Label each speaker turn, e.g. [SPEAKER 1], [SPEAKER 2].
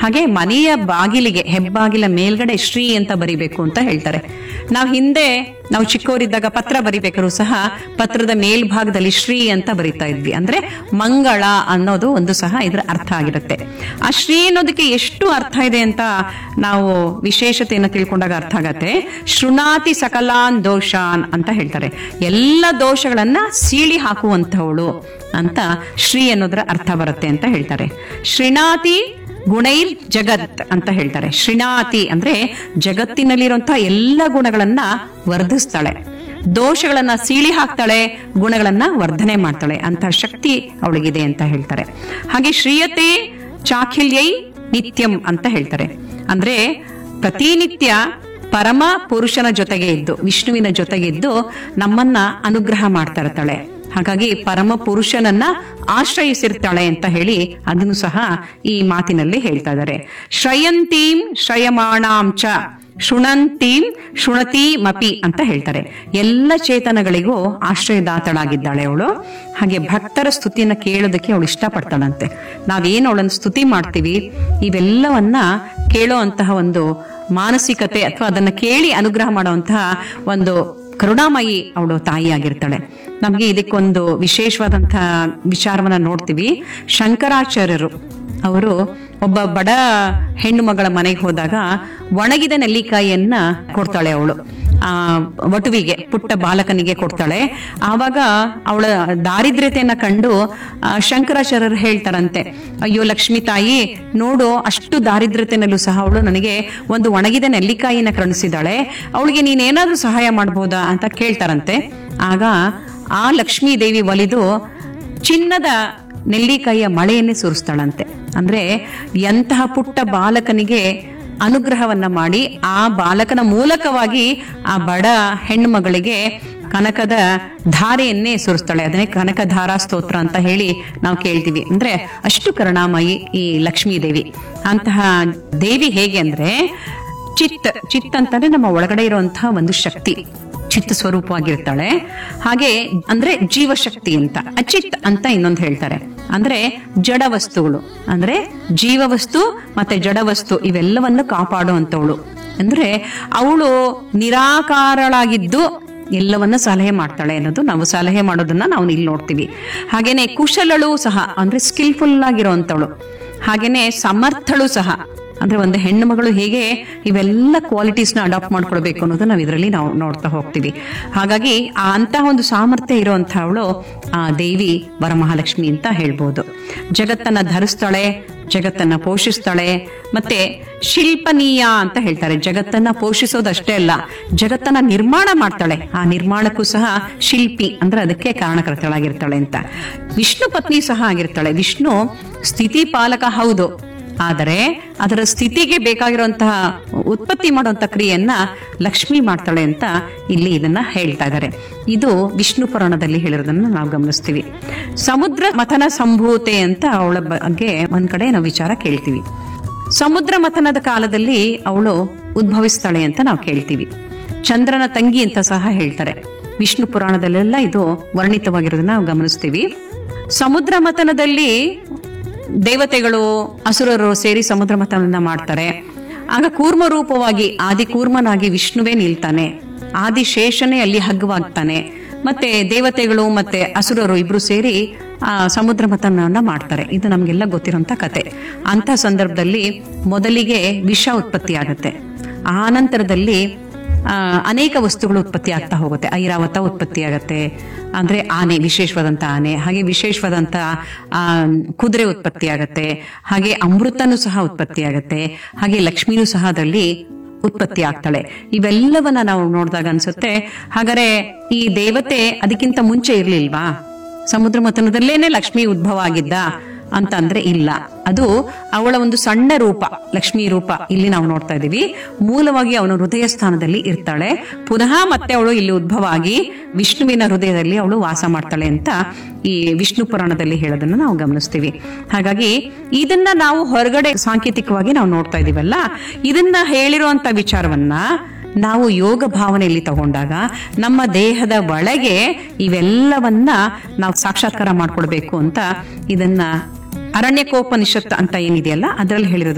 [SPEAKER 1] ಹಾಗೆ ಮನೆಯ ಬಾಗಿಲಿಗೆ ಹೆಬ್ಬಾಗಿಲ ಮೇಲ್ಗಡೆ ಶ್ರೀ ಅಂತ ಬರಿಬೇಕು ಅಂತ ಹೇಳ್ತಾರೆ ನಾವು ಹಿಂದೆ ನಾವು ಚಿಕ್ಕವರಿದ್ದಾಗ ಪತ್ರ ಬರಿಬೇಕಾದ್ರೂ ಸಹ ಪತ್ರದ ಮೇಲ್ಭಾಗದಲ್ಲಿ ಶ್ರೀ ಅಂತ ಬರಿತಾ ಇದ್ವಿ ಅಂದ್ರೆ ಮಂಗಳ ಅನ್ನೋದು ಒಂದು ಸಹ ಇದರ ಅರ್ಥ ಆಗಿರುತ್ತೆ ಆ ಶ್ರೀ ಅನ್ನೋದಕ್ಕೆ ಎಷ್ಟು ಅರ್ಥ ಇದೆ ಅಂತ ನಾವು ವಿಶೇಷತೆಯನ್ನು ತಿಳ್ಕೊಂಡಾಗ ಅರ್ಥ ಆಗತ್ತೆ ಶೃಣಾತಿ ಸಕಲಾನ್ ದೋಷಾನ್ ಅಂತ ಹೇಳ್ತಾರೆ ಎಲ್ಲ ದೋಷಗಳನ್ನ ಸೀಳಿ ಹಾಕುವಂಥವಳು ಅಂತ ಶ್ರೀ ಅನ್ನೋದರ ಅರ್ಥ ಬರುತ್ತೆ ಅಂತ ಹೇಳ್ತಾರೆ ಶ್ರೀನಾತಿ ಗುಣೈರ್ ಜಗತ್ ಅಂತ ಹೇಳ್ತಾರೆ ಶ್ರೀನಾತಿ ಅಂದ್ರೆ ಜಗತ್ತಿನಲ್ಲಿರುವಂತಹ ಎಲ್ಲ ಗುಣಗಳನ್ನ ವರ್ಧಿಸ್ತಾಳೆ ದೋಷಗಳನ್ನ ಸೀಳಿ ಹಾಕ್ತಾಳೆ ಗುಣಗಳನ್ನ ವರ್ಧನೆ ಮಾಡ್ತಾಳೆ ಅಂತ ಶಕ್ತಿ ಅವಳಿಗಿದೆ ಅಂತ ಹೇಳ್ತಾರೆ ಹಾಗೆ ಶ್ರೀಯತೆ ಚಾಖಿಲ್ಯೈ ನಿತ್ಯಂ ಅಂತ ಹೇಳ್ತಾರೆ ಅಂದ್ರೆ ಪ್ರತಿನಿತ್ಯ ಪರಮ ಪುರುಷನ ಜೊತೆಗೆ ಇದ್ದು ವಿಷ್ಣುವಿನ ಜೊತೆಗೆ ಇದ್ದು ನಮ್ಮನ್ನ ಅನುಗ್ರಹ ಮಾಡ್ತಾ ಇರ್ತಾಳೆ ಹಾಗಾಗಿ ಪರಮ ಪುರುಷನನ್ನ ಆಶ್ರಯಿಸಿರ್ತಾಳೆ ಅಂತ ಹೇಳಿ ಅದನ್ನು ಸಹ ಈ ಮಾತಿನಲ್ಲಿ ಹೇಳ್ತಾ ಇದ್ದಾರೆ ಶ್ರಯಂತೀಂ ಶ್ರಯಮಾಣಾಂ ಚ ಶೃಣಂತೀಂ ಶೃಣತೀಮಪಿ ಅಂತ ಹೇಳ್ತಾರೆ ಎಲ್ಲ ಚೇತನಗಳಿಗೂ ಆಶ್ರಯದಾತಳಾಗಿದ್ದಾಳೆ ಅವಳು ಹಾಗೆ ಭಕ್ತರ ಸ್ತುತಿಯನ್ನ ಕೇಳೋದಕ್ಕೆ ಅವಳು ಇಷ್ಟಪಡ್ತಾಳಂತೆ ನಾವೇನು ಅವಳನ್ನು ಸ್ತುತಿ ಮಾಡ್ತೀವಿ ಇವೆಲ್ಲವನ್ನ ಕೇಳೋ ಅಂತಹ ಒಂದು ಮಾನಸಿಕತೆ ಅಥವಾ ಅದನ್ನ ಕೇಳಿ ಅನುಗ್ರಹ ಮಾಡುವಂತಹ ಒಂದು ಕರುಣಾಮಯಿ ಅವಳು ತಾಯಿಯಾಗಿರ್ತಾಳೆ ನಮಗೆ ಇದಕ್ಕೊಂದು ವಿಶೇಷವಾದಂತಹ ವಿಚಾರವನ್ನ ನೋಡ್ತೀವಿ ಶಂಕರಾಚಾರ್ಯರು ಅವರು ಒಬ್ಬ ಬಡ ಹೆಣ್ಣು ಮಗಳ ಮನೆಗೆ ಹೋದಾಗ ಒಣಗಿದ ನೆಲ್ಲಿಕಾಯಿಯನ್ನ ಕೊಡ್ತಾಳೆ ಅವಳು ಆ ವಟುವಿಗೆ ಪುಟ್ಟ ಬಾಲಕನಿಗೆ ಕೊಡ್ತಾಳೆ ಆವಾಗ ಅವಳ ದಾರಿದ್ರ್ಯತೆಯನ್ನ ಕಂಡು ಆ, ಶಂಕರಾಚಾರ್ಯರು ಹೇಳ್ತಾರಂತೆ ಅಯ್ಯೋ ಲಕ್ಷ್ಮೀ ತಾಯಿ ನೋಡು ಅಷ್ಟು ದಾರಿದ್ರ್ಯತೆನಲ್ಲೂ ಸಹ ಅವಳು ನನಗೆ ಒಂದು ಒಣಗಿದ ನೆಲ್ಲಿಕಾಯಿನ ಕರುಣಿಸಿದಾಳೆ ಅವಳಿಗೆ ನೀನೇನಾದ್ರೂ ಸಹಾಯ ಮಾಡ್ಬೋದಾ ಅಂತ ಕೇಳ್ತಾರಂತೆ ಆಗ ಆ ಲಕ್ಷ್ಮೀ ದೇವಿ ಒಲಿದು ಚಿನ್ನದ ನೆಲ್ಲಿಕಾಯಿಯ ಮಳೆಯನ್ನೇ ಸುರಿಸ್ತಾಳಂತೆ ಅಂದ್ರೆ ಎಂತಹ ಪುಟ್ಟ ಬಾಲಕನಿಗೆ ಅನುಗ್ರಹವನ್ನ ಮಾಡಿ ಆ ಬಾಲಕನ ಮೂಲಕವಾಗಿ ಆ ಬಡ ಹೆಣ್ಣು ಮಗಳಿಗೆ ಕನಕದ ಧಾರೆಯನ್ನೇ ಸುರಿಸ್ತಾಳೆ ಅದನ್ನೇ ಕನಕಧಾರಾ ಸ್ತೋತ್ರ ಅಂತ ಹೇಳಿ ನಾವು ಕೇಳ್ತೀವಿ ಅಂದ್ರೆ ಅಷ್ಟು ಕರುಣಾಮಯಿ ಈ ಲಕ್ಷ್ಮೀ ದೇವಿ ಅಂತಹ ದೇವಿ ಹೇಗೆ ಅಂದ್ರೆ ಚಿತ್ ಚಿತ್ ಅಂತಂದ್ರೆ ನಮ್ಮ ಒಳಗಡೆ ಇರುವಂತಹ ಒಂದು ಶಕ್ತಿ ಚಿತ್ತ ಸ್ವರೂಪವಾಗಿರ್ತಾಳೆ ಹಾಗೆ ಅಂದ್ರೆ ಜೀವಶಕ್ತಿ ಅಂತ ಅಚಿತ್ ಅಂತ ಇನ್ನೊಂದು ಹೇಳ್ತಾರೆ ಅಂದ್ರೆ ಜಡ ವಸ್ತುಗಳು ಅಂದ್ರೆ ಜೀವವಸ್ತು ಮತ್ತೆ ಜಡವಸ್ತು ಇವೆಲ್ಲವನ್ನು ಕಾಪಾಡುವಂತವಳು ಅಂದ್ರೆ ಅವಳು ನಿರಾಕಾರಳಾಗಿದ್ದು ಎಲ್ಲವನ್ನ ಸಲಹೆ ಮಾಡ್ತಾಳೆ ಅನ್ನೋದು ನಾವು ಸಲಹೆ ಮಾಡೋದನ್ನ ನಾವು ಇಲ್ಲಿ ನೋಡ್ತೀವಿ ಹಾಗೇನೆ ಕುಶಲಳು ಸಹ ಅಂದ್ರೆ ಸ್ಕಿಲ್ಫುಲ್ ಆಗಿರುವಂತವಳು ಹಾಗೇನೆ ಸಮರ್ಥಳು ಸಹ ಅಂದ್ರೆ ಒಂದು ಹೆಣ್ಣು ಮಗಳು ಹೇಗೆ ಇವೆಲ್ಲ ಕ್ವಾಲಿಟೀಸ್ನ ಅಡಾಪ್ಟ್ ಮಾಡ್ಕೊಳ್ಬೇಕು ಅನ್ನೋದು ನಾವು ಇದರಲ್ಲಿ ನಾವು ನೋಡ್ತಾ ಹೋಗ್ತೀವಿ ಹಾಗಾಗಿ ಆ ಅಂತಹ ಒಂದು ಸಾಮರ್ಥ್ಯ ಇರುವಂತಹವಳು ಆ ದೇವಿ ವರಮಹಾಲಕ್ಷ್ಮಿ ಅಂತ ಹೇಳ್ಬೋದು ಜಗತ್ತನ್ನ ಧರಿಸ್ತಾಳೆ ಜಗತ್ತನ್ನ ಪೋಷಿಸ್ತಾಳೆ ಮತ್ತೆ ಶಿಲ್ಪನೀಯ ಅಂತ ಹೇಳ್ತಾರೆ ಜಗತ್ತನ್ನ ಪೋಷಿಸೋದಷ್ಟೇ ಅಲ್ಲ ಜಗತ್ತನ್ನ ನಿರ್ಮಾಣ ಮಾಡ್ತಾಳೆ ಆ ನಿರ್ಮಾಣಕ್ಕೂ ಸಹ ಶಿಲ್ಪಿ ಅಂದ್ರೆ ಅದಕ್ಕೆ ಕಾರಣಕರ್ತಳಾಗಿರ್ತಾಳೆ ಅಂತ ವಿಷ್ಣು ಪತ್ನಿ ಸಹ ಆಗಿರ್ತಾಳೆ ವಿಷ್ಣು ಸ್ಥಿತಿ ಪಾಲಕ ಹೌದು ಆದರೆ ಅದರ ಸ್ಥಿತಿಗೆ ಬೇಕಾಗಿರುವಂತಹ ಉತ್ಪತ್ತಿ ಮಾಡುವಂತ ಕ್ರಿಯೆಯನ್ನ ಲಕ್ಷ್ಮಿ ಮಾಡ್ತಾಳೆ ಅಂತ ಇಲ್ಲಿ ಇದನ್ನ ಹೇಳ್ತಾ ಇದ್ದಾರೆ ಇದು ವಿಷ್ಣು ಪುರಾಣದಲ್ಲಿ ಹೇಳಿರೋದನ್ನ ನಾವು ಗಮನಿಸ್ತೀವಿ ಸಮುದ್ರ ಮಥನ ಸಂಭೂತೆ ಅಂತ ಅವಳ ಬಗ್ಗೆ ಒಂದ್ ಕಡೆ ನಾವು ವಿಚಾರ ಕೇಳ್ತೀವಿ ಸಮುದ್ರ ಮಥನದ ಕಾಲದಲ್ಲಿ ಅವಳು ಉದ್ಭವಿಸ್ತಾಳೆ ಅಂತ ನಾವು ಕೇಳ್ತೀವಿ ಚಂದ್ರನ ತಂಗಿ ಅಂತ ಸಹ ಹೇಳ್ತಾರೆ ವಿಷ್ಣು ಪುರಾಣದಲ್ಲೆಲ್ಲ ಇದು ವರ್ಣಿತವಾಗಿರೋದನ್ನ ನಾವು ಗಮನಿಸ್ತೀವಿ ಸಮುದ್ರ ಮಥನದಲ್ಲಿ ದೇವತೆಗಳು ಅಸುರರು ಸೇರಿ ಸಮುದ್ರ ಮಥನವನ್ನ ಮಾಡ್ತಾರೆ ಆಗ ಕೂರ್ಮ ರೂಪವಾಗಿ ಆದಿ ಕೂರ್ಮನಾಗಿ ವಿಷ್ಣುವೇ ನಿಲ್ತಾನೆ ಆದಿ ಶೇಷನೇ ಅಲ್ಲಿ ಹಗ್ಗವಾಗ್ತಾನೆ ಮತ್ತೆ ದೇವತೆಗಳು ಮತ್ತೆ ಅಸುರರು ಇಬ್ರು ಸೇರಿ ಆ ಸಮುದ್ರ ಮಥನವನ್ನ ಮಾಡ್ತಾರೆ ಇದು ನಮ್ಗೆಲ್ಲ ಗೊತ್ತಿರುವಂತ ಕತೆ ಅಂತ ಸಂದರ್ಭದಲ್ಲಿ ಮೊದಲಿಗೆ ವಿಷ ಉತ್ಪತ್ತಿ ಆಗುತ್ತೆ ಆ ನಂತರದಲ್ಲಿ ಆ, ಅನೇಕ ವಸ್ತುಗಳು ಉತ್ಪತ್ತಿ ಆಗ್ತಾ ಹೋಗುತ್ತೆ ಐರಾವತ ಉತ್ಪತ್ತಿ ಆಗತ್ತೆ ಅಂದ್ರೆ ಆನೆ ವಿಶೇಷವಾದಂತ ಆನೆ ಹಾಗೆ ವಿಶೇಷವಾದಂತ ಆ ಕುದುರೆ ಉತ್ಪತ್ತಿ ಆಗತ್ತೆ ಹಾಗೆ ಅಮೃತನೂ ಸಹ ಉತ್ಪತ್ತಿ ಆಗತ್ತೆ ಹಾಗೆ ಲಕ್ಷ್ಮಿನೂ ಸಹ ಅದರಲ್ಲಿ ಉತ್ಪತ್ತಿ ಆಗ್ತಾಳೆ ಇವೆಲ್ಲವನ್ನ ನಾವು ನೋಡಿದಾಗ ಅನ್ಸುತ್ತೆ ಹಾಗಾದ್ರೆ ಈ ದೇವತೆ ಅದಕ್ಕಿಂತ ಮುಂಚೆ ಇರ್ಲಿಲ್ವಾ ಸಮುದ್ರ ಮಥನದಲ್ಲೇನೆ ಲಕ್ಷ್ಮಿ ಉದ್ಭವ ಆಗಿದ್ದ ಅಂತ ಅಂದ್ರೆ ಇಲ್ಲ ಅದು ಅವಳ ಒಂದು ಸಣ್ಣ ರೂಪ ಲಕ್ಷ್ಮಿ ರೂಪ ಇಲ್ಲಿ ನಾವು ನೋಡ್ತಾ ಇದೀವಿ ಮೂಲವಾಗಿ ಅವನು ಹೃದಯ ಸ್ಥಾನದಲ್ಲಿ ಇರ್ತಾಳೆ ಪುನಃ ಮತ್ತೆ ಅವಳು ಇಲ್ಲಿ ಉದ್ಭವ ಆಗಿ ವಿಷ್ಣುವಿನ ಹೃದಯದಲ್ಲಿ ಅವಳು ವಾಸ ಮಾಡ್ತಾಳೆ ಅಂತ ಈ ವಿಷ್ಣು ಪುರಾಣದಲ್ಲಿ ಹೇಳೋದನ್ನ ನಾವು ಗಮನಿಸ್ತೀವಿ ಹಾಗಾಗಿ ಇದನ್ನ ನಾವು ಹೊರಗಡೆ ಸಾಂಕೇತಿಕವಾಗಿ ನಾವು ನೋಡ್ತಾ ಇದೀವಲ್ಲ ಇದನ್ನ ಹೇಳಿರುವಂತ ವಿಚಾರವನ್ನ ನಾವು ಯೋಗ ಭಾವನೆಯಲ್ಲಿ ತಗೊಂಡಾಗ ನಮ್ಮ ದೇಹದ ಒಳಗೆ ಇವೆಲ್ಲವನ್ನ ನಾವು ಸಾಕ್ಷಾತ್ಕಾರ ಮಾಡ್ಕೊಳ್ಬೇಕು ಅಂತ ಇದನ್ನ ಅರಣ್ಯಕೋಪನಿಷತ್ ಅಂತ ಏನಿದೆಯಲ್ಲ ಅದರಲ್ಲಿ ಹೇಳಿರೋದು